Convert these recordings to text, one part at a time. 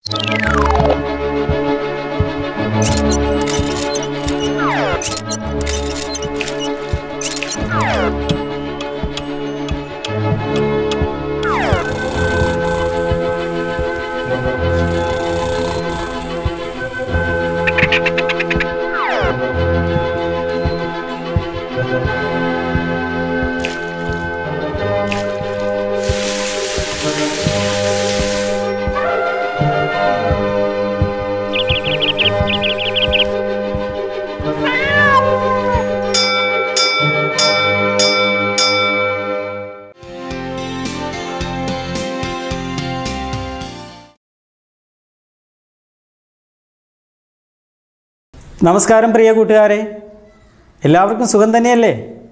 നമസ്കാരം പ്രിയ കൂട്ടുകാരെ എല്ലാവർക്കും സുഖം തന്നെയല്ലേ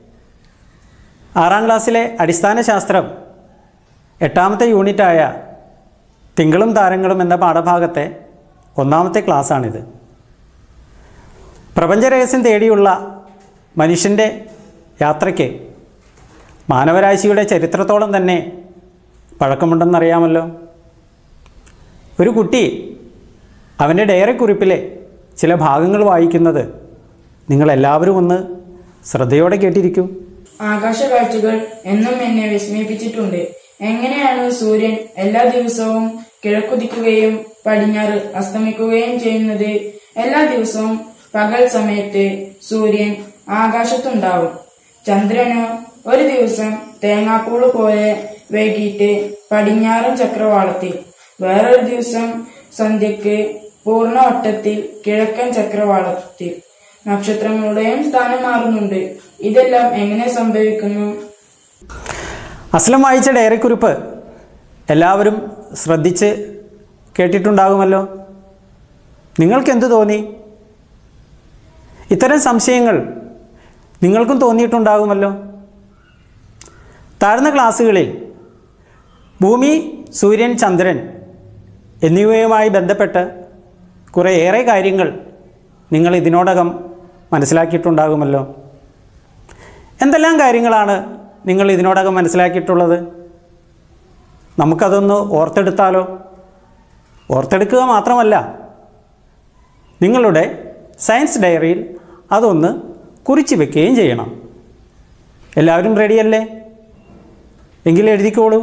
ആറാം ക്ലാസ്സിലെ അടിസ്ഥാന ശാസ്ത്രം എട്ടാമത്തെ യൂണിറ്റായ തിങ്കളും താരങ്ങളും എന്ന പാഠഭാഗത്തെ ഒന്നാമത്തെ ക്ലാസ്സാണിത് പ്രപഞ്ചരഹസ്യം തേടിയുള്ള മനുഷ്യൻ്റെ യാത്രയ്ക്ക് മാനവരാശിയുടെ ചരിത്രത്തോളം തന്നെ പഴക്കമുണ്ടെന്നറിയാമല്ലോ ഒരു കുട്ടി അവൻ്റെ ഡയറി കുറിപ്പിലെ ചില ഭാഗങ്ങൾ വായിക്കുന്നത് നിങ്ങളെല്ലാവരും ഒന്ന് ശ്രദ്ധയോടെ കേട്ടിരിക്കൂ ആകാശകാഴ്ചകൾ എന്നും എന്നെ വിസ്മയിപ്പിച്ചിട്ടുണ്ട് എങ്ങനെയാണ് സൂര്യൻ എല്ലാ ദിവസവും കിഴക്കുതിക്കുകയും പടിഞ്ഞാറ് അസ്തമിക്കുകയും ചെയ്യുന്നത് എല്ലാ ദിവസവും പകൽ സമയത്ത് സൂര്യൻ ആകാശത്തുണ്ടാവും ചന്ദ്രനോ ഒരു ദിവസം തേങ്ങാപ്പൂള് പോലെ വൈകിട്ട് പടിഞ്ഞാറൻ ചക്രവാളത്തിൽ വേറൊരു ദിവസം സന്ധ്യക്ക് പൂർണ്ണ വട്ടത്തിൽ കിഴക്കൻ ചക്രവാളത്തിൽ നക്ഷത്രങ്ങളുടെയും സ്ഥാനം മാറുന്നുണ്ട് ഇതെല്ലാം എങ്ങനെ സംഭവിക്കുന്നു അസ്ലം വായിച്ച ഡയറി കുറിപ്പ് എല്ലാവരും ശ്രദ്ധിച്ച് കേട്ടിട്ടുണ്ടാകുമല്ലോ നിങ്ങൾക്കെന്ത് തോന്നി ഇത്തരം സംശയങ്ങൾ നിങ്ങൾക്കും തോന്നിയിട്ടുണ്ടാകുമല്ലോ താഴ്ന്ന ക്ലാസ്സുകളിൽ ഭൂമി സൂര്യൻ ചന്ദ്രൻ എന്നിവയുമായി ബന്ധപ്പെട്ട് കുറേയേറെ കാര്യങ്ങൾ നിങ്ങൾ ഇതിനോടകം മനസ്സിലാക്കിയിട്ടുണ്ടാകുമല്ലോ എന്തെല്ലാം കാര്യങ്ങളാണ് നിങ്ങൾ ഇതിനോടകം മനസ്സിലാക്കിയിട്ടുള്ളത് നമുക്കതൊന്ന് ഓർത്തെടുത്താലോ ഓർത്തെടുക്കുക മാത്രമല്ല നിങ്ങളുടെ സയൻസ് ഡയറിയിൽ അതൊന്ന് കുറിച്ച് വെക്കുകയും ചെയ്യണം എല്ലാവരും റെഡിയല്ലേ എങ്കിൽ എഴുതിക്കോളൂ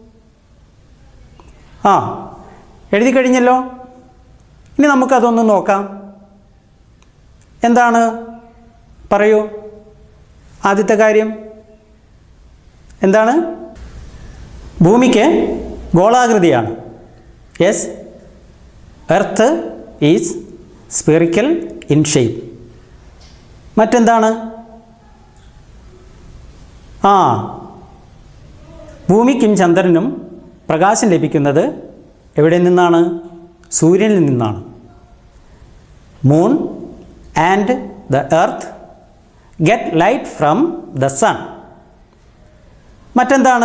ആ എഴുതി കഴിഞ്ഞല്ലോ ഇനി നമുക്കതൊന്ന് നോക്കാം എന്താണ് പറയൂ ആദ്യത്തെ കാര്യം എന്താണ് ഭൂമിക്ക് ഗോളാകൃതിയാണ് yes earth is spherical in shape മറ്റെന്താണ് ആ ഭൂമിക്കും ചന്ദ്രനും പ്രകാശം ലഭിക്കുന്നത് എവിടെ നിന്നാണ് സൂര്യനിൽ നിന്നാണ് moon and the earth get light from the sun മറ്റെന്താണ്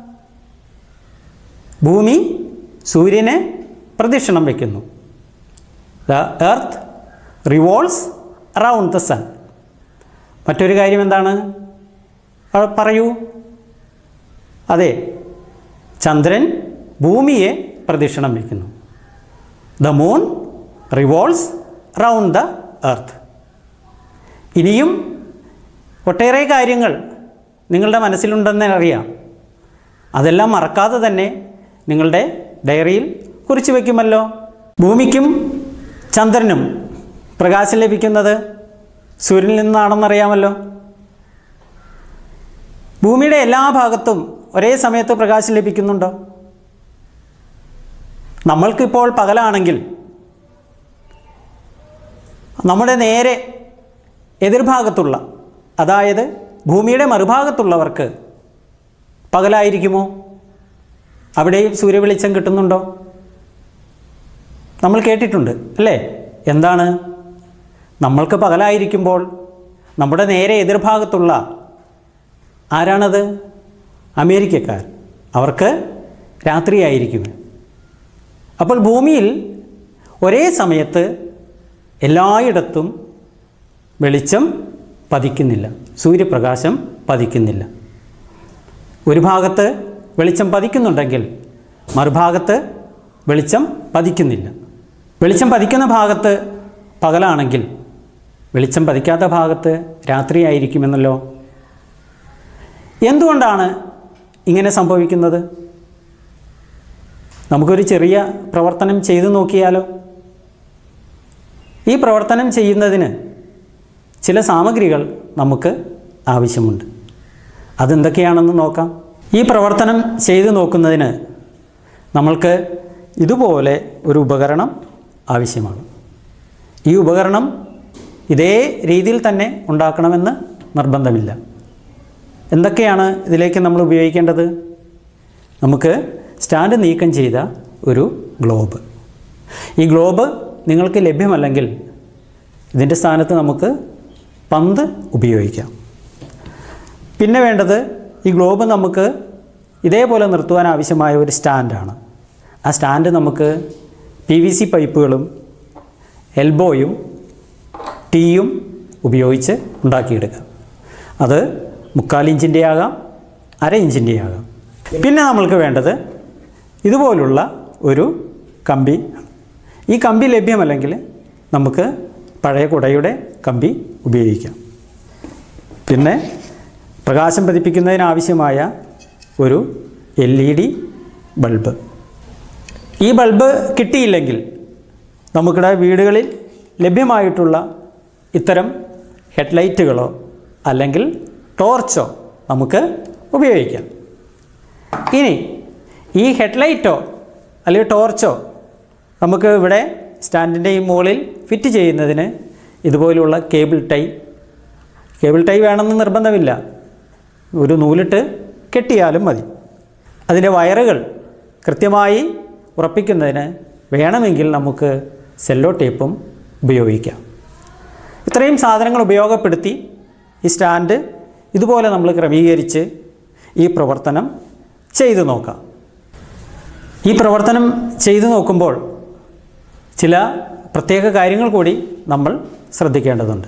ഭൂമി സൂര്യനെ പ്രദക്ഷിണം വയ്ക്കുന്നു the earth revolves around the sun മറ്റൊരു കാര്യം എന്താണ് ആ, പറയൂ അതെ ചന്ദ്രൻ ഭൂമിയെ പ്രദക്ഷിണം വയ്ക്കുന്നു the moon revolves round the earth ഇനിയും ഒട്ടേറെ കാര്യങ്ങൾ നിങ്ങളുടെ മനസ്സിലുണ്ടെന്ന് അറിയാം അതെല്ലാം മറക്കാതെ തന്നെ നിങ്ങളുടെ ഡയറിയിൽ കുറിച്ച് വയ്ക്കുമല്ലോ ഭൂമിക്കും ചന്ദ്രനും പ്രകാശം ലഭിക്കുന്നത് സൂര്യനിൽ നിന്നാണെന്നറിയാമല്ലോ ഭൂമിയുടെ എല്ലാ ഭാഗത്തും ഒരേ സമയത്ത് പ്രകാശം ലഭിക്കുന്നുണ്ടോ നമ്മൾക്കിപ്പോൾ പകലാണെങ്കിൽ നമ്മുടെ നേരെ എതിർഭാഗത്തുള്ള അതായത് ഭൂമിയുടെ മറുഭാഗത്തുള്ളവർക്ക് പകലായിരിക്കുമോ അവിടെയും സൂര്യവെളിച്ചം കിട്ടുന്നുണ്ടോ നമ്മൾ കേട്ടിട്ടുണ്ട് അല്ലേ എന്താണ് നമ്മൾക്ക് പകലായിരിക്കുമ്പോൾ നമ്മുടെ നേരെ എതിർഭാഗത്തുള്ള ആരാണത് അമേരിക്കക്കാർ അവർക്ക് രാത്രിയായിരിക്കും അപ്പോൾ ഭൂമിയിൽ ഒരേ സമയത്ത് എല്ലായിടത്തും വെളിച്ചം പതിക്കുന്നില്ല സൂര്യപ്രകാശം പതിക്കുന്നില്ല ഒരു ഭാഗത്ത് വെളിച്ചം പതിക്കുന്നുണ്ടെങ്കിൽ മറുഭാഗത്ത് വെളിച്ചം പതിക്കുന്നില്ല വെളിച്ചം പതിക്കുന്ന ഭാഗത്ത് പകലാണെങ്കിൽ വെളിച്ചം പതിക്കാത്ത ഭാഗത്ത് രാത്രിയായിരിക്കുമെന്നല്ലോ എന്തുകൊണ്ടാണ് ഇങ്ങനെ സംഭവിക്കുന്നത് നമുക്കൊരു ചെറിയ പ്രവർത്തനം ചെയ്തു നോക്കിയാലോ ഈ പ്രവർത്തനം ചെയ്യുന്നതിന് ചില സാമഗ്രികൾ നമുക്ക് ആവശ്യമുണ്ട് അതെന്തൊക്കെയാണെന്ന് നോക്കാം ഈ പ്രവർത്തനം ചെയ്തു നോക്കുന്നതിന് നമ്മൾക്ക് ഇതുപോലെ ഒരു ഉപകരണം ആവശ്യമാണ് ഈ ഉപകരണം ഇതേ രീതിയിൽ തന്നെ ഉണ്ടാക്കണമെന്ന് നിർബന്ധമില്ല എന്തൊക്കെയാണ് ഇതിലേക്ക് നമ്മൾ ഉപയോഗിക്കേണ്ടത് നമുക്ക് സ്റ്റാൻഡ് നീക്കം ചെയ്ത ഒരു ഗ്ലോബ് ഈ ഗ്ലോബ് നിങ്ങൾക്ക് ലഭ്യമല്ലെങ്കിൽ ഇതിൻ്റെ സ്ഥാനത്ത് നമുക്ക് പന്ത് ഉപയോഗിക്കാം പിന്നെ വേണ്ടത് ഈ ഗ്ലോബ് നമുക്ക് ഇതേപോലെ നിർത്തുവാൻ ആവശ്യമായ ഒരു സ്റ്റാൻഡാണ് ആ സ്റ്റാൻഡ് നമുക്ക് പി വി സി പൈപ്പുകളും എൽബോയും ടീയും ഉപയോഗിച്ച് ഉണ്ടാക്കിയെടുക്കാം അത് മുക്കാൽ ഇഞ്ചിൻ്റെ ആകാം അര ഇഞ്ചിൻ്റെ ആകാം പിന്നെ നമ്മൾക്ക് വേണ്ടത് ഇതുപോലുള്ള ഒരു കമ്പി ഈ കമ്പി ലഭ്യമല്ലെങ്കിൽ നമുക്ക് പഴയ കുടയുടെ കമ്പി ഉപയോഗിക്കാം പിന്നെ പ്രകാശം പതിപ്പിക്കുന്നതിനാവശ്യമായ ഒരു എൽ ഇ ഡി ബൾബ് ഈ ബൾബ് കിട്ടിയില്ലെങ്കിൽ നമുക്കിടെ വീടുകളിൽ ലഭ്യമായിട്ടുള്ള ഇത്തരം ഹെഡ്ലൈറ്റുകളോ അല്ലെങ്കിൽ ടോർച്ചോ നമുക്ക് ഉപയോഗിക്കാം ഇനി ഈ ഹെഡ്ലൈറ്റോ അല്ലെങ്കിൽ ടോർച്ചോ നമുക്ക് ഇവിടെ സ്റ്റാൻഡിൻ്റെ ഈ മുകളിൽ ഫിറ്റ് ചെയ്യുന്നതിന് ഇതുപോലുള്ള കേബിൾ ടൈ കേബിൾ ടൈ വേണമെന്ന് നിർബന്ധമില്ല ഒരു നൂലിട്ട് കെട്ടിയാലും മതി അതിൻ്റെ വയറുകൾ കൃത്യമായി ഉറപ്പിക്കുന്നതിന് വേണമെങ്കിൽ നമുക്ക് സെല്ലോ ടേപ്പും ഉപയോഗിക്കാം ഇത്രയും സാധനങ്ങൾ ഉപയോഗപ്പെടുത്തി ഈ സ്റ്റാൻഡ് ഇതുപോലെ നമ്മൾ ക്രമീകരിച്ച് ഈ പ്രവർത്തനം ചെയ്തു നോക്കാം ഈ പ്രവർത്തനം ചെയ്തു നോക്കുമ്പോൾ ചില പ്രത്യേക കാര്യങ്ങൾ കൂടി നമ്മൾ ശ്രദ്ധിക്കേണ്ടതുണ്ട്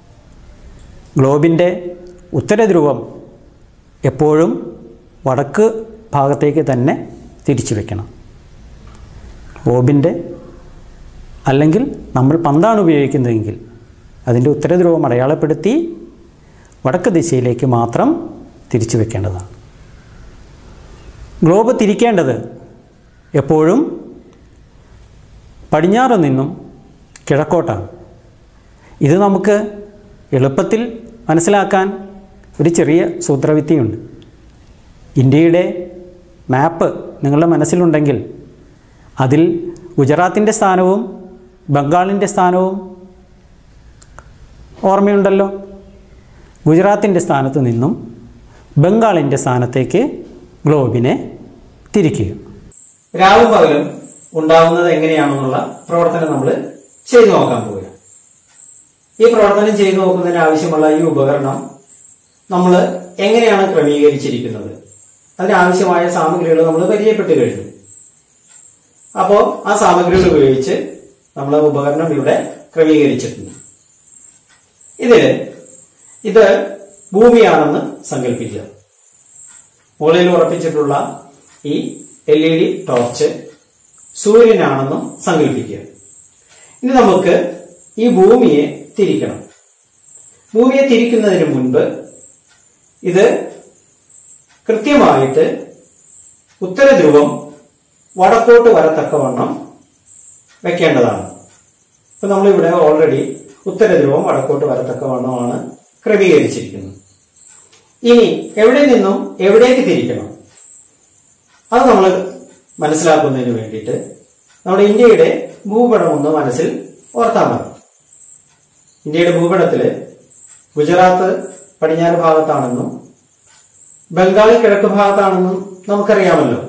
ഗ്ലോബിൻ്റെ ഉത്തരധ്രുവം എപ്പോഴും വടക്ക് ഭാഗത്തേക്ക് തന്നെ തിരിച്ചു വെക്കണം ഗ്ലോബിൻ്റെ അല്ലെങ്കിൽ നമ്മൾ പന്താണ് ഉപയോഗിക്കുന്നതെങ്കിൽ അതിൻ്റെ ഉത്തരധ്രുവം അടയാളപ്പെടുത്തി വടക്ക് ദിശയിലേക്ക് മാത്രം തിരിച്ചു വെക്കേണ്ടതാണ് ഗ്ലോബ് തിരിക്കേണ്ടത് എപ്പോഴും പടിഞ്ഞാറ് നിന്നും കിഴക്കോട്ടാണ് ഇത് നമുക്ക് എളുപ്പത്തിൽ മനസ്സിലാക്കാൻ ഒരു ചെറിയ സൂത്രവിദ്യയുണ്ട് ഇന്ത്യയുടെ മാപ്പ് നിങ്ങളുടെ മനസ്സിലുണ്ടെങ്കിൽ അതിൽ ഗുജറാത്തിൻ്റെ സ്ഥാനവും ബംഗാളിൻ്റെ സ്ഥാനവും ഓർമ്മയുണ്ടല്ലോ ഗുജറാത്തിൻ്റെ സ്ഥാനത്ത് നിന്നും ബംഗാളിൻ്റെ സ്ഥാനത്തേക്ക് ഗ്ലോബിനെ തിരിക്കുക രാവും പകലും ഉണ്ടാവുന്നത് എങ്ങനെയാണെന്നുള്ള പ്രവർത്തനം നമ്മൾ ചെയ്തു നോക്കാൻ പോവുകയാണ് ഈ പ്രവർത്തനം ചെയ്തു നോക്കുന്നതിന് ആവശ്യമുള്ള ഈ ഉപകരണം നമ്മൾ എങ്ങനെയാണ് ക്രമീകരിച്ചിരിക്കുന്നത് അതിനാവശ്യമായ സാമഗ്രികൾ നമ്മൾ പരിചയപ്പെട്ട് കഴിഞ്ഞു അപ്പോൾ ആ സാമഗ്രികൾ ഉപയോഗിച്ച് നമ്മൾ ഉപകരണം ഇവിടെ ക്രമീകരിച്ചിട്ടുണ്ട് ഇതില് ഇത് ഭൂമിയാണെന്ന് സങ്കല്പിക്കുക മുകളിൽ ഉറപ്പിച്ചിട്ടുള്ള ഈ എൽ ഇ ഡി ടോർച്ച് സൂര്യനാണെന്നും സങ്കല്പിക്കുക ഇനി നമുക്ക് ഈ ഭൂമിയെ തിരിക്കണം ഭൂമിയെ തിരിക്കുന്നതിന് മുൻപ് ഇത് കൃത്യമായിട്ട് ഉത്തരധ്രുവം വടക്കോട്ട് വരത്തക്കവണ്ണം വെക്കേണ്ടതാണ് ഇപ്പൊ നമ്മളിവിടെ ഓൾറെഡി ഉത്തരധ്രുവം വടക്കോട്ട് വരത്തക്കവണ്ണമാണ് ക്രമീകരിച്ചിരിക്കുന്നത് ഇനി എവിടെ നിന്നും എവിടേക്ക് തിരിക്കണം അത് നമ്മൾ മനസ്സിലാക്കുന്നതിന് വേണ്ടിയിട്ട് നമ്മുടെ ഇന്ത്യയുടെ ഭൂപടം ഒന്ന് മനസ്സിൽ ഓർത്താൽ മതി ഇന്ത്യയുടെ ഭൂപടത്തില് ഗുജറാത്ത് പടിഞ്ഞാറ് ഭാഗത്താണെന്നും ബംഗാൾ കിഴക്ക് ഭാഗത്താണെന്നും നമുക്കറിയാമല്ലോ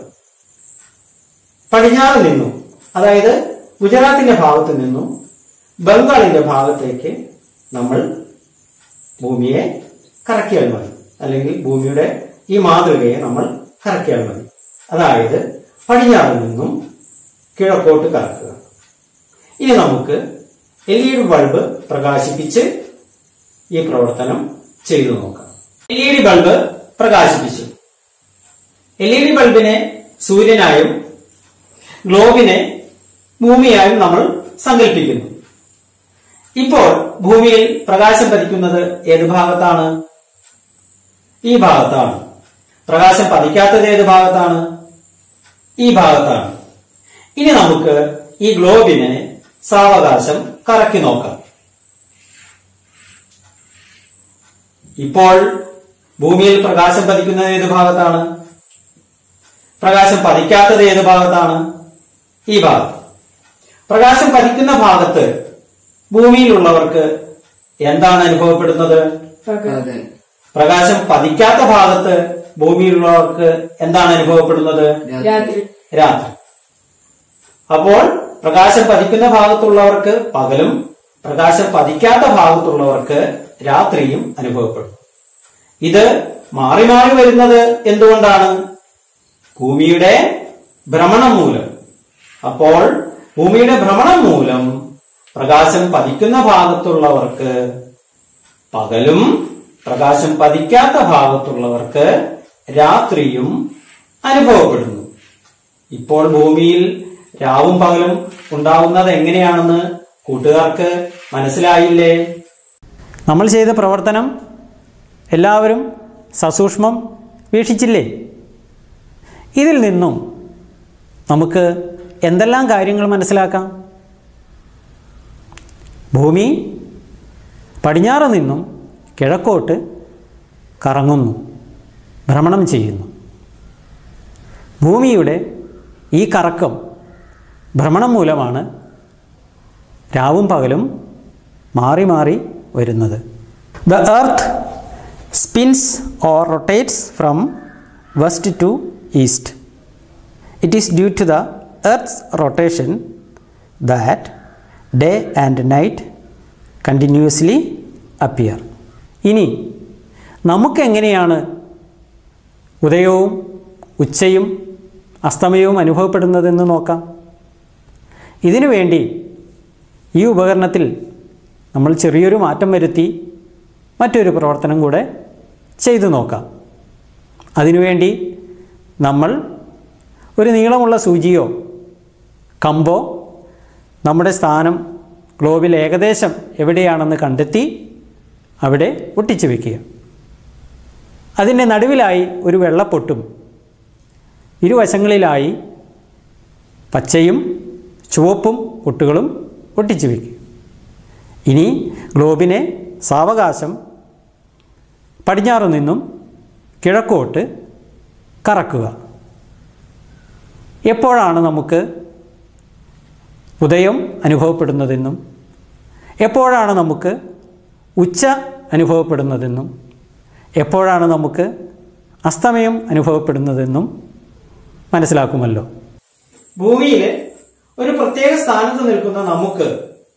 പടിഞ്ഞാറ് നിന്നും അതായത് ഗുജറാത്തിന്റെ ഭാഗത്ത് നിന്നും ബംഗാളിന്റെ ഭാഗത്തേക്ക് നമ്മൾ ഭൂമിയെ കറക്കിയാൽ മതി അല്ലെങ്കിൽ ഭൂമിയുടെ ഈ മാതൃകയെ നമ്മൾ കറക്കിയാൽ മതി അതായത് പടിഞ്ഞാറ് നിന്നും കിഴക്കോട്ട് കറക്കുക ഇനി നമുക്ക് എൽ ഇ ഡി ബൾബ് പ്രകാശിപ്പിച്ച് ഈ പ്രവർത്തനം ചെയ്തു നോക്കാം എൽ ഇ ഡി ബൾബ് പ്രകാശിപ്പിച്ചു എൽ ഇ ഡി ബൾബിനെ സൂര്യനായും ഗ്ലോബിനെ ഭൂമിയായും നമ്മൾ സങ്കല്പിക്കുന്നു ഇപ്പോൾ ഭൂമിയിൽ പ്രകാശം പതിക്കുന്നത് ഏത് ഭാഗത്താണ് ഈ ഭാഗത്താണ് പ്രകാശം പതിക്കാത്തത് ഏത് ഭാഗത്താണ് ഈ ഭാഗത്താണ് ഇനി നമുക്ക് ഈ ഗ്ലോബിനെ സാവകാശം കറക്കി നോക്കാം ഇപ്പോൾ ഭൂമിയിൽ പ്രകാശം പതിക്കുന്നത് ഏത് ഭാഗത്താണ് പ്രകാശം പതിക്കാത്തത് ഏത് ഭാഗത്താണ് ഈ ഭാഗത്ത് പ്രകാശം പതിക്കുന്ന ഭാഗത്ത് ഭൂമിയിലുള്ളവർക്ക് എന്താണ് അനുഭവപ്പെടുന്നത് പകൽ പ്രകാശം പതിക്കാത്ത ഭാഗത്ത് ഭൂമിയിലുള്ളവർക്ക് എന്താണ് അനുഭവപ്പെടുന്നത് രാത്രി രാത്രി അപ്പോൾ പ്രകാശം പതിക്കുന്ന ഭാഗത്തുള്ളവർക്ക് പകലും പ്രകാശം പതിക്കാത്ത ഭാഗത്തുള്ളവർക്ക് രാത്രിയും അനുഭവപ്പെടും ഇത് മാറി മാറി വരുന്നത് എന്തുകൊണ്ടാണ് ഭൂമിയുടെ ഭ്രമണം മൂലം അപ്പോൾ ഭൂമിയുടെ ഭ്രമണം മൂലം പ്രകാശം പതിക്കുന്ന ഭാഗത്തുള്ളവർക്ക് പകലും പ്രകാശം പതിക്കാത്ത ഭാഗത്തുള്ളവർക്ക് രാത്രിയും അനുഭവപ്പെടുന്നു ഇപ്പോൾ ഭൂമിയിൽ രാവും പകലും ഉണ്ടാവുന്നത് എങ്ങനെയാണെന്ന് കൂട്ടുകാർക്ക് മനസ്സിലായില്ലേ നമ്മൾ ചെയ്ത പ്രവർത്തനം എല്ലാവരും സസൂക്ഷ്മം വീക്ഷിച്ചില്ലേ ഇതിൽ നിന്നും നമുക്ക് എന്തെല്ലാം കാര്യങ്ങൾ മനസ്സിലാക്കാം ഭൂമി പടിഞ്ഞാറ് നിന്നും കിഴക്കോട്ട് കറങ്ങുന്നു ഭ്രമണം ചെയ്യുന്നു ഭൂമിയുടെ ഈ കറക്കം ഭ്രമണം മൂലമാണ് രാവും പകലും മാറി മാറി വരുന്നത് the earth spins or rotates from west to east it is due to the earth's rotation that day and night continuously appear ഇനി നമുക്കെങ്ങനെയാണ് ഉദയവും ഉച്ചയും അസ്തമയവും അനുഭവപ്പെടുന്നതെന്ന് നോക്കാം ഇതിനു വേണ്ടി ഈ ഉപകരണത്തിൽ നമ്മൾ ചെറിയൊരു മാറ്റം വരുത്തി മറ്റൊരു പ്രവർത്തനം കൂടെ ചെയ്തു നോക്കാം അതിനുവേണ്ടി നമ്മൾ ഒരു നീളമുള്ള സൂചിയോ കമ്പോ നമ്മുടെ സ്ഥാനം ഗ്ലോബിൽ ഏകദേശം എവിടെയാണെന്ന് കണ്ടെത്തി അവിടെ ഒട്ടിച്ചു വയ്ക്കുക അതിൻ്റെ നടുവിലായി ഒരു വെള്ളപ്പൊട്ടും ഇരുവശങ്ങളിലായി പച്ചയും ചുവപ്പും പൊട്ടുകളും ഒട്ടിച്ചു വയ്ക്കുക ഇനി ഗ്ലോബിനെ സാവകാശം പടിഞ്ഞാറ് നിന്നും കിഴക്കോട്ട് കറക്കുക എപ്പോഴാണ് നമുക്ക് ഉദയം അനുഭവപ്പെടുന്നതെന്നും എപ്പോഴാണ് നമുക്ക് ഉച്ച അനുഭവപ്പെടുന്നതെന്നും എപ്പോഴാണ് നമുക്ക് അസ്തമയം അനുഭവപ്പെടുന്നതെന്നും മനസ്സിലാക്കുമല്ലോ ഭൂമിയിൽ ഒരു പ്രത്യേക സ്ഥാനത്ത് നിൽക്കുന്ന നമുക്ക്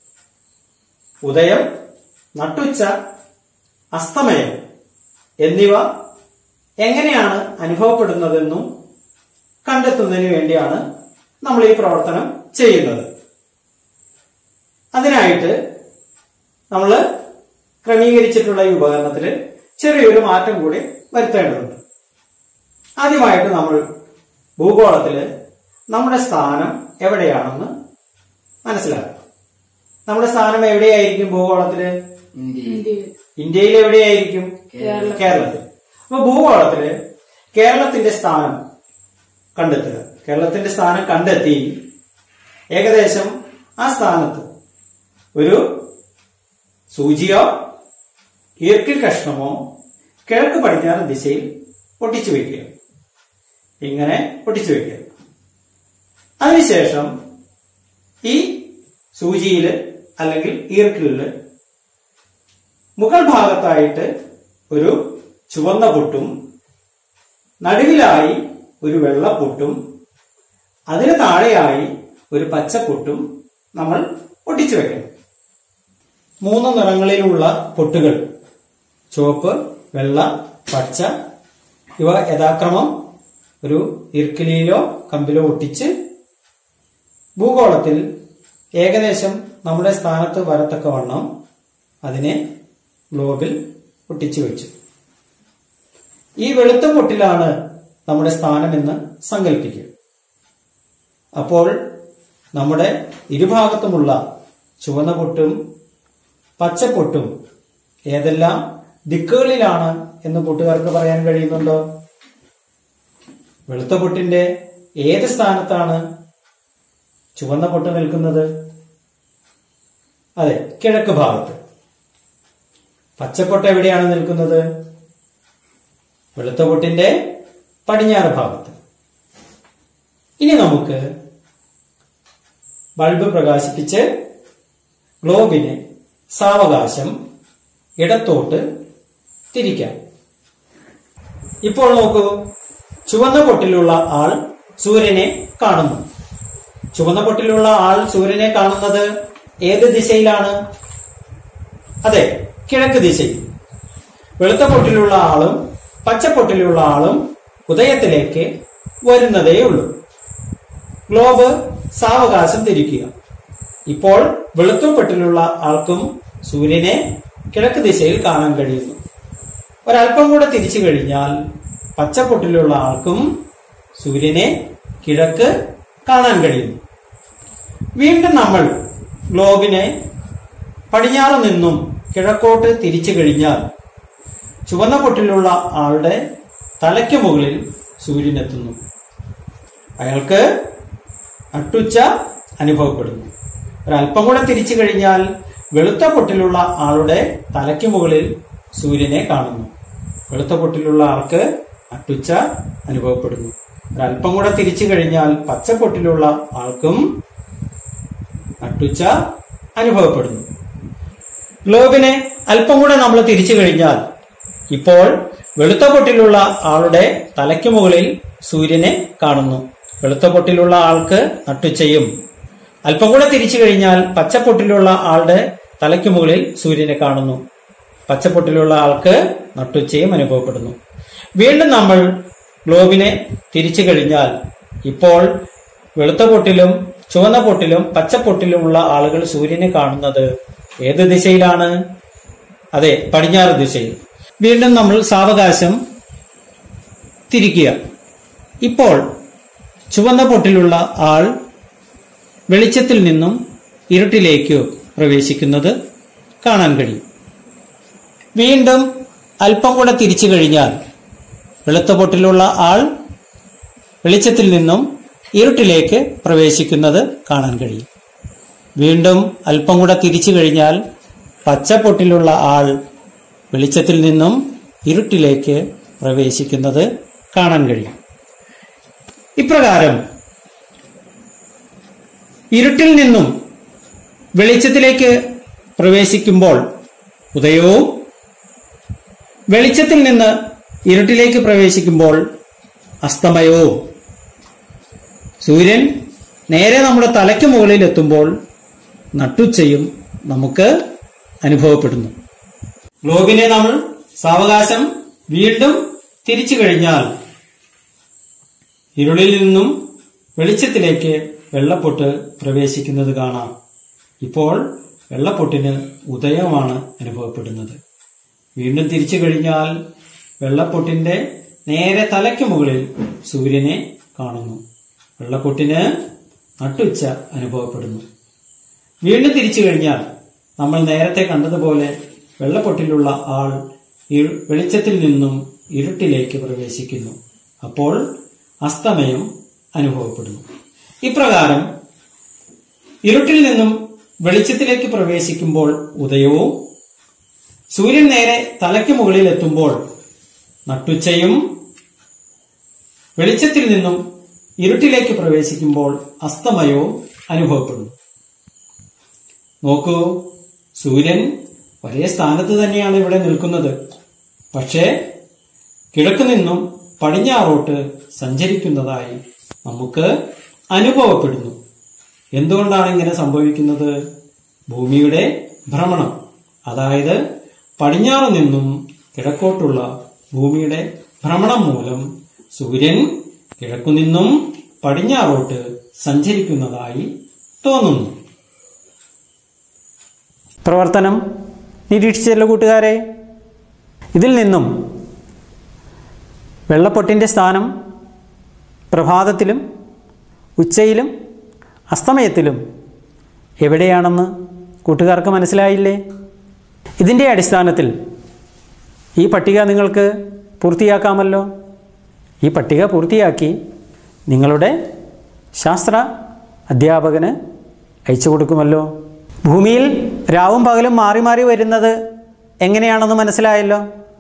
ഉദയം നട്ടുച്ച അസ്തമയം എന്നിവ എങ്ങനെയാണ് അനുഭവപ്പെടുന്നതെന്നും കണ്ടെത്തുന്നതിന് വേണ്ടിയാണ് നമ്മൾ ഈ പ്രവർത്തനം ചെയ്യുന്നത് അതിനായിട്ട് നമ്മൾ ക്രമീകരിച്ചിട്ടുള്ള ഈ ഉപകരണത്തിൽ ചെറിയൊരു മാറ്റം കൂടി വരുത്തേണ്ടതുണ്ട് ആദ്യമായിട്ട് നമ്മൾ ഭൂഗോളത്തിൽ നമ്മുടെ സ്ഥാനം എവിടെയാണെന്ന് മനസ്സിലാക്കണം നമ്മുടെ സ്ഥാനം എവിടെയായിരിക്കും ഭൂഗോളത്തില് ഇന്ത്യയിൽ ഇന്ത്യയിൽ എവിടെയായിരിക്കും കേരളത്തിൽ അപ്പൊ ഭൂഗോളത്തില് കേരളത്തിന്റെ സ്ഥാനം കണ്ടെത്തുക കേരളത്തിന്റെ സ്ഥാനം കണ്ടെത്തി ഏകദേശം ആ സ്ഥാനത്ത് ഒരു സൂചിയോ ഈർക്കിൽ കഷ്ണമോ കിഴക്ക് പടിഞ്ഞാറ് ദിശയിൽ ഒട്ടിച്ചു വെക്കുക ഇങ്ങനെ ഒട്ടിച്ചു വെക്കുക അതിനുശേഷം ഈ സൂചിയിൽ അല്ലെങ്കിൽ ഈർക്കിലില് മുകൾ ഭാഗത്തായിട്ട് ഒരു ചുവന്ന പൊട്ടും നടുവിലായി ഒരു വെള്ളപ്പൊട്ടും അതിന് താഴെയായി ഒരു പച്ചപ്പൊട്ടും നമ്മൾ ഒട്ടിച്ചു വെക്കണം മൂന്ന് നിറങ്ങളിലുള്ള പൊട്ടുകൾ ചുവപ്പ് വെള്ള പച്ച ഇവ യഥാക്രമം ഒരു ഇർക്കിലിയിലോ കമ്പിലോ ഒട്ടിച്ച് ഭൂഗോളത്തിൽ ഏകദേശം നമ്മുടെ സ്ഥാനത്ത് വരത്തക്കവണ്ണം അതിനെ ഗ്ലോബിൽ ഒട്ടിച്ചു വെച്ചു ഈ വെളുത്ത പൊട്ടിലാണ് നമ്മുടെ സ്ഥാനമെന്ന് സങ്കല്പിക്കുക അപ്പോൾ നമ്മുടെ ഇരുഭാഗത്തുമുള്ള ചുവന്ന പൊട്ടും പച്ചപ്പൊട്ടും ഏതെല്ലാം ദിക്കുകളിലാണ് എന്ന് കൂട്ടുകാർക്ക് പറയാൻ കഴിയുന്നുണ്ടോ വെളുത്ത പൊട്ടിന്റെ ഏത് സ്ഥാനത്താണ് ചുവന്ന പൊട്ട് നിൽക്കുന്നത് അതെ കിഴക്ക് ഭാഗത്ത് പച്ചപ്പൊട്ട് എവിടെയാണ് നിൽക്കുന്നത് വെളുത്ത പൊട്ടിന്റെ പടിഞ്ഞാറ് ഭാഗത്ത് ഇനി നമുക്ക് ബൾബ് പ്രകാശിപ്പിച്ച് ഗ്ലോബിനെ സാവകാശം ഇടത്തോട്ട് തിരിക്കാം ഇപ്പോൾ നോക്കൂ ചുവന്ന പൊട്ടിലുള്ള ആൾ സൂര്യനെ കാണുന്നു ചുവന്ന പൊട്ടിലുള്ള ആൾ സൂര്യനെ കാണുന്നത് ഏത് ദിശയിലാണ് അതെ കിഴക്ക് ദിശയിൽ വെളുത്ത പൊട്ടിലുള്ള ആളും പച്ചപ്പൊട്ടിലുള്ള ആളും ഉദയത്തിലേക്ക് വരുന്നതേയുള്ളൂ ഗ്ലോബ് സാവകാശം തിരിക്കുക ഇപ്പോൾ വെളുത്തപ്പൊട്ടിലുള്ള ആൾക്കും സൂര്യനെ കിഴക്ക് ദിശയിൽ കാണാൻ കഴിയുന്നു ഒരല്പം കൂടെ തിരിച്ചു കഴിഞ്ഞാൽ പച്ചപ്പൊട്ടിലുള്ള ആൾക്കും സൂര്യനെ കിഴക്ക് കാണാൻ കഴിയുന്നു വീണ്ടും നമ്മൾ ഗ്ലോബിനെ പടിഞ്ഞാറ് നിന്നും കിഴക്കോട്ട് തിരിച്ചു കഴിഞ്ഞാൽ ചുവന്ന പൊട്ടിലുള്ള ആളുടെ തലയ്ക്ക് മുകളിൽ സൂര്യൻ എത്തുന്നു അയാൾക്ക് അട്ടുച്ച അനുഭവപ്പെടുന്നു ഒരല്പം കൂടെ തിരിച്ചു കഴിഞ്ഞാൽ വെളുത്ത പൊട്ടിലുള്ള ആളുടെ തലയ്ക്ക് മുകളിൽ സൂര്യനെ കാണുന്നു വെളുത്ത പൊട്ടിലുള്ള ആൾക്ക് അട്ടുച്ച അനുഭവപ്പെടുന്നു ഒരല്പം കൂടെ തിരിച്ചു കഴിഞ്ഞാൽ പച്ച പൊട്ടിലുള്ള ആൾക്കും അട്ടുച്ച അനുഭവപ്പെടുന്നു ഗ്ലോബിനെ അല്പം കൂടെ നമ്മൾ തിരിച്ചു കഴിഞ്ഞാൽ ഇപ്പോൾ വെളുത്ത പൊട്ടിലുള്ള ആളുടെ തലയ്ക്ക് മുകളിൽ സൂര്യനെ കാണുന്നു വെളുത്ത പൊട്ടിലുള്ള ആൾക്ക് നട്ടുച്ചയും അല്പം കൂടെ തിരിച്ചു കഴിഞ്ഞാൽ പച്ചപ്പൊട്ടിലുള്ള ആളുടെ തലയ്ക്ക് മുകളിൽ സൂര്യനെ കാണുന്നു പച്ചപ്പൊട്ടിലുള്ള ആൾക്ക് നട്ടുച്ചയും അനുഭവപ്പെടുന്നു വീണ്ടും നമ്മൾ ഗ്ലോബിനെ തിരിച്ചു കഴിഞ്ഞാൽ ഇപ്പോൾ വെളുത്ത പൊട്ടിലും ചുവന്ന പൊട്ടിലും പച്ചപ്പൊട്ടിലുമുള്ള ആളുകൾ സൂര്യനെ കാണുന്നത് ഏത് ദിശയിലാണ് അതെ പടിഞ്ഞാറ് ദിശയിൽ വീണ്ടും നമ്മൾ സാവകാശം തിരിക്കുക ഇപ്പോൾ ചുവന്ന പൊട്ടിലുള്ള ആൾ വെളിച്ചത്തിൽ നിന്നും ഇരുട്ടിലേക്ക് പ്രവേശിക്കുന്നത് കാണാൻ കഴിയും വീണ്ടും അല്പം കൂടെ തിരിച്ചു കഴിഞ്ഞാൽ വെളുത്ത പൊട്ടിലുള്ള ആൾ വെളിച്ചത്തിൽ നിന്നും ഇരുട്ടിലേക്ക് പ്രവേശിക്കുന്നത് കാണാൻ കഴിയും വീണ്ടും അല്പം കൂടെ തിരിച്ചു കഴിഞ്ഞാൽ പച്ചപ്പൊട്ടിലുള്ള ആൾ വെളിച്ചത്തിൽ നിന്നും ഇരുട്ടിലേക്ക് പ്രവേശിക്കുന്നത് കാണാൻ കഴിയും ഇപ്രകാരം ഇരുട്ടിൽ നിന്നും വെളിച്ചത്തിലേക്ക് പ്രവേശിക്കുമ്പോൾ ഉദയവും വെളിച്ചത്തിൽ നിന്ന് ഇരുട്ടിലേക്ക് പ്രവേശിക്കുമ്പോൾ അസ്തമയവും സൂര്യൻ നേരെ നമ്മുടെ തലയ്ക്ക് മുകളിൽ എത്തുമ്പോൾ നട്ടുച്ചയും നമുക്ക് അനുഭവപ്പെടുന്നു ഗ്ലോബിനെ നമ്മൾ സാവകാശം വീണ്ടും തിരിച്ചു കഴിഞ്ഞാൽ ഇരുളിൽ നിന്നും വെളിച്ചത്തിലേക്ക് വെള്ളപ്പൊട്ട് പ്രവേശിക്കുന്നത് കാണാം ഇപ്പോൾ വെള്ളപ്പൊട്ടിന് ഉദയമാണ് അനുഭവപ്പെടുന്നത് വീണ്ടും തിരിച്ചു കഴിഞ്ഞാൽ വെള്ളപ്പൊട്ടിന്റെ നേരെ തലയ്ക്ക് മുകളിൽ സൂര്യനെ കാണുന്നു വെള്ളപ്പൊട്ടിന് നട്ടുച്ച അനുഭവപ്പെടുന്നു വീണ്ടും തിരിച്ചു കഴിഞ്ഞാൽ നമ്മൾ നേരത്തെ കണ്ടതുപോലെ വെള്ളപ്പൊട്ടിലുള്ള ആൾ ഇരു- വെളിച്ചത്തിൽ നിന്നും ഇരുട്ടിലേക്ക് പ്രവേശിക്കുന്നു അപ്പോൾ അസ്തമയം അനുഭവപ്പെടുന്നു ഇപ്രകാരം ഇരുട്ടിൽ നിന്നും വെളിച്ചത്തിലേക്ക് പ്രവേശിക്കുമ്പോൾ ഉദയവും സൂര്യൻ നേരെ തലയ്ക്ക് മുകളിൽ എത്തുമ്പോൾ നട്ടുച്ചയും വെളിച്ചത്തിൽ നിന്നും ഇരുട്ടിലേക്ക് പ്രവേശിക്കുമ്പോൾ അസ്തമയവും അനുഭവപ്പെടുന്നു നോക്കൂ സൂര്യൻ ഒരേ സ്ഥാനത്ത് തന്നെയാണ് ഇവിടെ നിൽക്കുന്നത് പക്ഷേ കിഴക്ക് നിന്നും പടിഞ്ഞാറോട്ട് സഞ്ചരിക്കുന്നതായി നമുക്ക് അനുഭവപ്പെടുന്നു എന്തുകൊണ്ടാണ് ഇങ്ങനെ സംഭവിക്കുന്നത് ഭൂമിയുടെ ഭ്രമണം അതായത് പടിഞ്ഞാറ് നിന്നും കിഴക്കോട്ടുള്ള ഭൂമിയുടെ ഭ്രമണം മൂലം സൂര്യൻ കിഴക്കുനിന്നും പടിഞ്ഞാറോട്ട് സഞ്ചരിക്കുന്നതായി തോന്നുന്നു പ്രവർത്തനം നിരീക്ഷിച്ചല്ലോ കൂട്ടുകാരെ ഇതിൽ നിന്നും വെള്ളപ്പൊട്ടിൻ്റെ സ്ഥാനം പ്രഭാതത്തിലും ഉച്ചയിലും അസ്തമയത്തിലും എവിടെയാണെന്ന് കൂട്ടുകാർക്ക് മനസ്സിലായില്ലേ ഇതിൻ്റെ അടിസ്ഥാനത്തിൽ ഈ പട്ടിക നിങ്ങൾക്ക് പൂർത്തിയാക്കാമല്ലോ ഈ പട്ടിക പൂർത്തിയാക്കി നിങ്ങളുടെ ശാസ്ത്ര അധ്യാപകന് അയച്ചു കൊടുക്കുമല്ലോ ഭൂമിയിൽ രാവും പകലും മാറി മാറി വരുന്നത് എങ്ങനെയാണെന്ന് മനസ്സിലായല്ലോ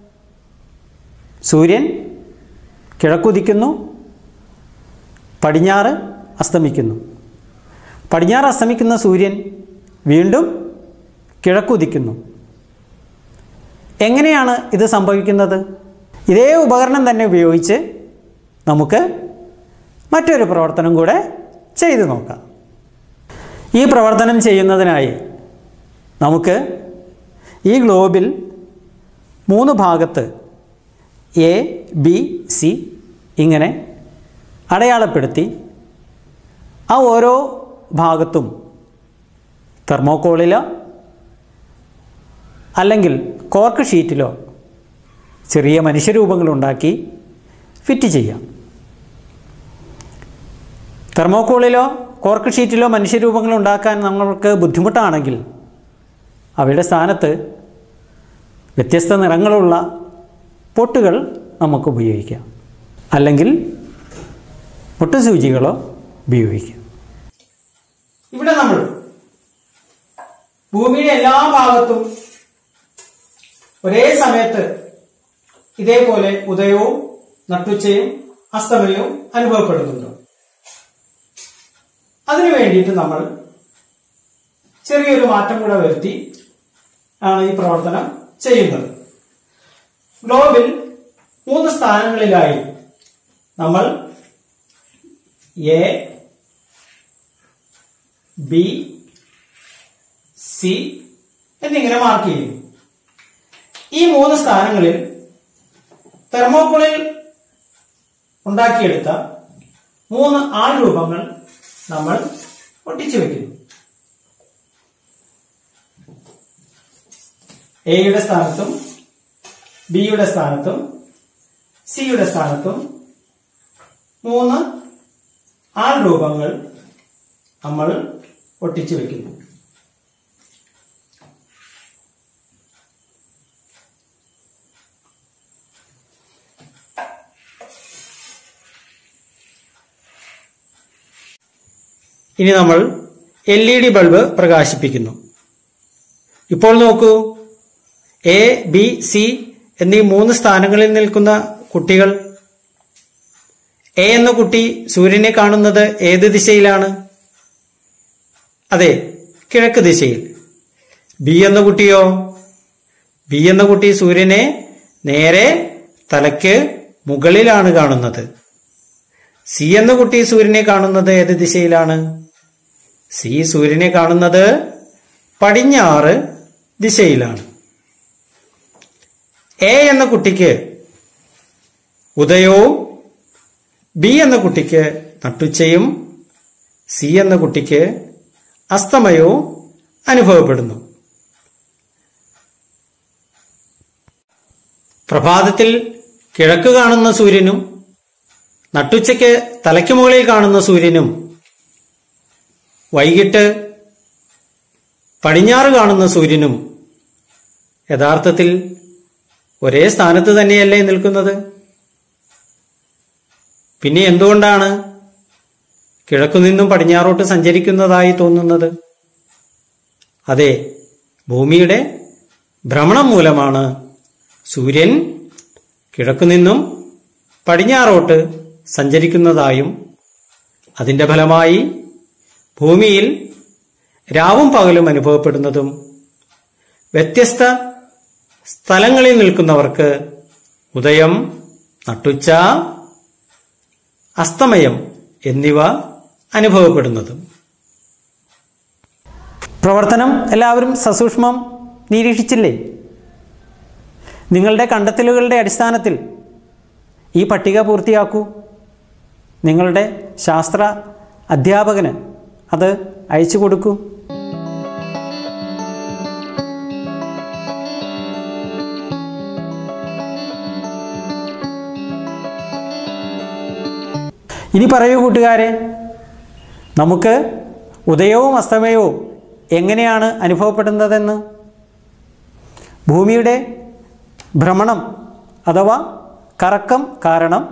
സൂര്യൻ കിഴക്കുദിക്കുന്നു പടിഞ്ഞാറ് അസ്തമിക്കുന്നു പടിഞ്ഞാറ് അസ്തമിക്കുന്ന സൂര്യൻ വീണ്ടും കിഴക്കുദിക്കുന്നു എങ്ങനെയാണ് ഇത് സംഭവിക്കുന്നത് ഇതേ ഉപകരണം തന്നെ ഉപയോഗിച്ച് നമുക്ക് മറ്റൊരു പ്രവർത്തനം കൂടെ ചെയ്തു നോക്കാം ഈ പ്രവർത്തനം ചെയ്യുന്നതിനായി നമുക്ക് ഈ ഗ്ലോബിൽ മൂന്ന് ഭാഗത്ത് എ ബി സി ഇങ്ങനെ അടയാളപ്പെടുത്തി ആ ഓരോ ഭാഗത്തും തെർമോക്കോളിലോ അല്ലെങ്കിൽ കോർക്ക് ഷീറ്റിലോ ചെറിയ മനുഷ്യരൂപങ്ങളുണ്ടാക്കി ഫിറ്റ് ചെയ്യാം തെർമോക്കോളിലോ കോർക്ക് ഷീറ്റിലോ മനുഷ്യരൂപങ്ങൾ ഉണ്ടാക്കാൻ നമ്മൾക്ക് ബുദ്ധിമുട്ടാണെങ്കിൽ അവയുടെ സ്ഥാനത്ത് വ്യത്യസ്ത നിറങ്ങളുള്ള പൊട്ടുകൾ നമുക്ക് ഉപയോഗിക്കാം അല്ലെങ്കിൽ പൊട്ടുസൂചികളോ ഉപയോഗിക്കാം ഇവിടെ നമ്മൾ ഭൂമിയുടെ എല്ലാ ഭാഗത്തും ഒരേ സമയത്ത് ഇതേപോലെ ഉദയവും നട്ടുച്ചയും അസ്തമയവും അനുഭവപ്പെടുന്നുണ്ട് അതിനു വേണ്ടിയിട്ട് നമ്മൾ ചെറിയൊരു മാറ്റം കൂടെ വരുത്തി ആണ് ഈ പ്രവർത്തനം ചെയ്യുന്നത് ഗ്ലോബിൽ മൂന്ന് സ്ഥാനങ്ങളിലായി നമ്മൾ എ ബി സി എന്നിങ്ങനെ മാർക്ക് ചെയ്യും ഈ മൂന്ന് സ്ഥാനങ്ങളിൽ തെർമോക്കോളിൽ ഉണ്ടാക്കിയെടുത്ത മൂന്ന് ആൾ രൂപങ്ങൾ നമ്മൾ ഒട്ടിച്ചു വെക്കുന്നു എയുടെ സ്ഥാനത്തും ബിയുടെ സ്ഥാനത്തും സിയുടെ സ്ഥാനത്തും മൂന്ന് ആൾ രൂപങ്ങൾ നമ്മൾ ഒട്ടിച്ചു വെക്കുന്നു ഇനി നമ്മൾ എൽ ഇ ഡി ബൾബ് പ്രകാശിപ്പിക്കുന്നു ഇപ്പോൾ നോക്കൂ എ ബി സി എന്നീ മൂന്ന് സ്ഥാനങ്ങളിൽ നിൽക്കുന്ന കുട്ടികൾ എ എന്ന കുട്ടി സൂര്യനെ കാണുന്നത് ഏത് ദിശയിലാണ് അതെ കിഴക്ക് ദിശയിൽ ബി എന്ന കുട്ടിയോ ബി എന്ന കുട്ടി സൂര്യനെ നേരെ തലയ്ക്ക് മുകളിലാണ് കാണുന്നത് സി എന്ന കുട്ടി സൂര്യനെ കാണുന്നത് ഏത് ദിശയിലാണ് സി സൂര്യനെ കാണുന്നത് പടിഞ്ഞാറ് ദിശയിലാണ് എ എന്ന കുട്ടിക്ക് ഉദയവും ബി എന്ന കുട്ടിക്ക് നട്ടുച്ചയും സി എന്ന കുട്ടിക്ക് അസ്തമയവും അനുഭവപ്പെടുന്നു പ്രഭാതത്തിൽ കിഴക്ക് കാണുന്ന സൂര്യനും നട്ടുച്ചയ്ക്ക് തലയ്ക്ക് മുകളിൽ കാണുന്ന സൂര്യനും വൈകിട്ട് പടിഞ്ഞാറ് കാണുന്ന സൂര്യനും യഥാർത്ഥത്തിൽ ഒരേ സ്ഥാനത്ത് തന്നെയല്ലേ നിൽക്കുന്നത് പിന്നെ എന്തുകൊണ്ടാണ് കിഴക്കുനിന്നും പടിഞ്ഞാറോട്ട് സഞ്ചരിക്കുന്നതായി തോന്നുന്നത് അതെ ഭൂമിയുടെ ഭ്രമണം മൂലമാണ് സൂര്യൻ കിഴക്കുനിന്നും പടിഞ്ഞാറോട്ട് സഞ്ചരിക്കുന്നതായും അതിന്റെ ഫലമായി ഭൂമിയിൽ രാവും പകലും അനുഭവപ്പെടുന്നതും വ്യത്യസ്ത സ്ഥലങ്ങളിൽ നിൽക്കുന്നവർക്ക് ഉദയം നട്ടുച്ച അസ്തമയം എന്നിവ അനുഭവപ്പെടുന്നതും പ്രവർത്തനം എല്ലാവരും സസൂക്ഷ്മം നിരീക്ഷിച്ചില്ലേ നിങ്ങളുടെ കണ്ടെത്തലുകളുടെ അടിസ്ഥാനത്തിൽ ഈ പട്ടിക പൂർത്തിയാക്കൂ നിങ്ങളുടെ ശാസ്ത്ര അധ്യാപകന് അത് അയച്ചു കൊടുക്കൂ ഇനി പറയൂ കൂട്ടുകാരെ നമുക്ക് ഉദയവും അസ്തമയവും എങ്ങനെയാണ് അനുഭവപ്പെടുന്നതെന്ന് ഭൂമിയുടെ ഭ്രമണം അഥവാ കറക്കം കാരണം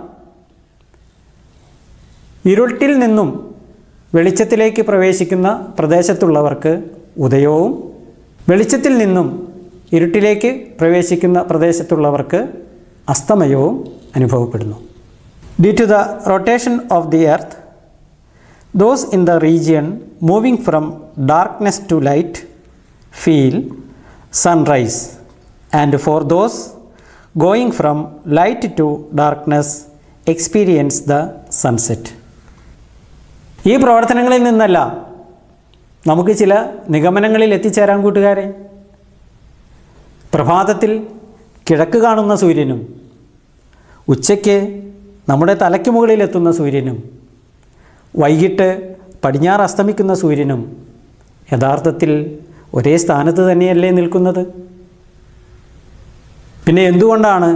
ഇരുട്ടിൽ നിന്നും വെളിച്ചത്തിലേക്ക് പ്രവേശിക്കുന്ന പ്രദേശത്തുള്ളവർക്ക് ഉദയവും വെളിച്ചത്തിൽ നിന്നും ഇരുട്ടിലേക്ക് പ്രവേശിക്കുന്ന പ്രദേശത്തുള്ളവർക്ക് അസ്തമയവും അനുഭവപ്പെടുന്നു due to the rotation of the earth those in the region moving from darkness to light feel sunrise and for those going from light to darkness experience the sunset ഈ പ്രവർത്തനങ്ങളിൽ നിന്നെല്ലാം നമുക്ക് ചില നിഗമനങ്ങളിൽ എത്തിച്ചേരാൻ കൂട്ടുകാരെ പ്രഭാതത്തിൽ കിഴക്ക് കാണുന്ന സൂര്യനും ഉച്ചയ്ക്ക് നമ്മുടെ തലയ്ക്ക് മുകളിലെത്തുന്ന സൂര്യനും വൈകിട്ട് പടിഞ്ഞാറ് അസ്തമിക്കുന്ന സൂര്യനും യഥാർത്ഥത്തിൽ ഒരേ സ്ഥാനത്ത് തന്നെയല്ലേ നിൽക്കുന്നത് പിന്നെ എന്തുകൊണ്ടാണ്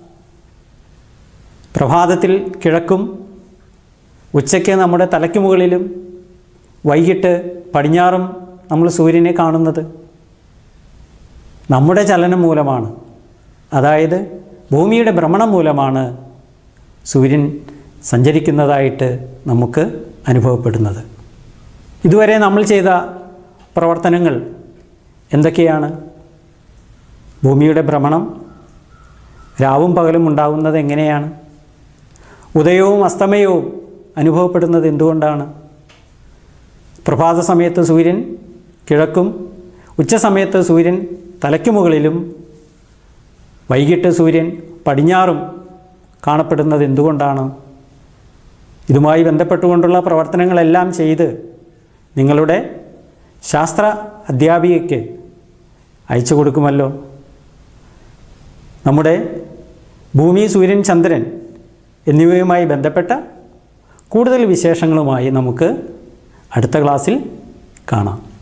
പ്രഭാതത്തിൽ കിഴക്കും ഉച്ചയ്ക്ക് നമ്മുടെ തലയ്ക്ക് മുകളിലും വൈകിട്ട് പടിഞ്ഞാറും നമ്മൾ സൂര്യനെ കാണുന്നത് നമ്മുടെ ചലനം മൂലമാണ് അതായത് ഭൂമിയുടെ ഭ്രമണം മൂലമാണ് സൂര്യൻ സഞ്ചരിക്കുന്നതായിട്ട് നമുക്ക് അനുഭവപ്പെടുന്നത് ഇതുവരെ നമ്മൾ ചെയ്ത പ്രവർത്തനങ്ങൾ എന്തൊക്കെയാണ് ഭൂമിയുടെ ഭ്രമണം രാവും പകലും ഉണ്ടാകുന്നത് എങ്ങനെയാണ് ഉദയവും അസ്തമയവും അനുഭവപ്പെടുന്നത് എന്തുകൊണ്ടാണ് പ്രഭാത സമയത്ത് സൂര്യൻ കിഴക്കും ഉച്ചസമയത്ത് സൂര്യൻ തലയ്ക്ക് മുകളിലും വൈകിട്ട് സൂര്യൻ പടിഞ്ഞാറും കാണപ്പെടുന്നത് എന്തുകൊണ്ടാണ് ഇതുമായി ബന്ധപ്പെട്ടുകൊണ്ടുള്ള പ്രവർത്തനങ്ങളെല്ലാം ചെയ്ത് നിങ്ങളുടെ ശാസ്ത്ര അധ്യാപികയ്ക്ക് അയച്ചു കൊടുക്കുമല്ലോ നമ്മുടെ ഭൂമി സൂര്യൻ ചന്ദ്രൻ എന്നിവയുമായി ബന്ധപ്പെട്ട കൂടുതൽ വിശേഷങ്ങളുമായി നമുക്ക് അടുത്ത ക്ലാസ്സിൽ കാണാം